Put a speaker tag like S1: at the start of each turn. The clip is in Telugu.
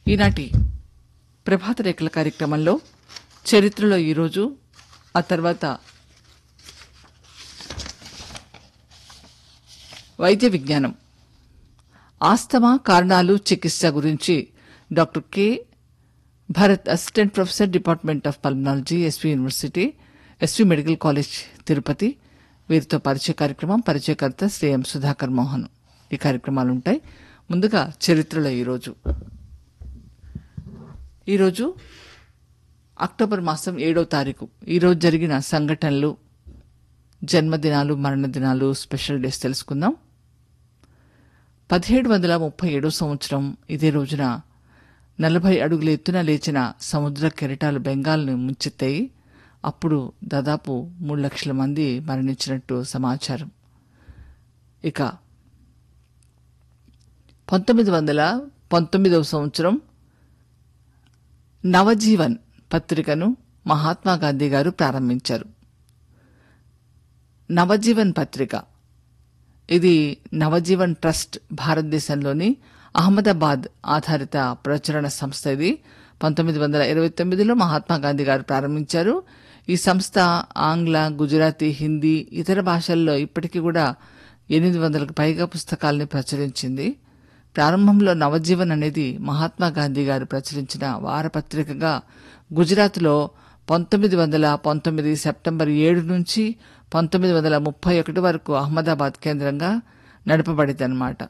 S1: ఈనాటి ప్రభాత రేఖల కార్యక్రమంలో చరిత్రలో ఈరోజు ఆ తర్వాత వైద్య విజ్ఞానం ఆస్తమా కారణాలు చికిత్స గురించి doctor K Bharath assistant professor department of pulmonology SV university SV medical college Tirupati వీరితో పరిచయ కార్యక్రమం పరిచయకర్త శ్రీ ఎం సుధాకర్ మోహన్ ఈ కార్యక్రమాలు ఉంటాయి ముందుగా చరిత్రలో ఈరోజు ఈరోజు అక్టోబర్ మాసం ఏడో తారీఖు ఈరోజు జరిగిన సంఘటనలు జన్మదినాలు మరణదినాలు స్పెషల్ డేస్ తెలుసుకుందాం పదిహేడు వందల ముప్పై ఏడో సంవత్సరం ఇదే రోజున నలభై అడుగుల ఎత్తున లేచిన సముద్ర కెరటాలు బెంగాల్ను ముంచెత్తాయి అప్పుడు దాదాపు మూడు లక్షల మంది మరణించినట్టు సమాచారం ఇక పంతొమ్మిది వందల పంతొమ్మిదవ సంవత్సరం నవజీవన్ పత్రికను మహాత్మా గాంధీ గారు ప్రారంభించారు నవజీవన్ పత్రిక ఇది నవజీవన్ ట్రస్ట్ భారతదేశంలోని అహ్మదాబాద్ ఆధారిత ప్రచురణ సంస్థ ఇది పంతొమ్మిది వందల ఇరవై తొమ్మిదిలో మహాత్మా గాంధీ గారు ప్రారంభించారు ఈ సంస్థ ఆంగ్ల గుజరాతీ హిందీ ఇతర భాషల్లో ఇప్పటికీ కూడా ఎనిమిది వందలకు పైగా పుస్తకాల్ని ప్రచురించింది ప్రారంభంలో నవజీవన్ అనేది మహాత్మా గాంధీ గారు ప్రచురించిన వారపత్రికగా గుజరాత్లో పంతొమ్మిది వందల పంతొమ్మిది సెప్టెంబర్ ఏడు నుంచి పంతొమ్మిది వందల ముప్పై ఒకటి వరకు అహ్మదాబాద్ కేంద్రంగా నడపబడిందన్నమాట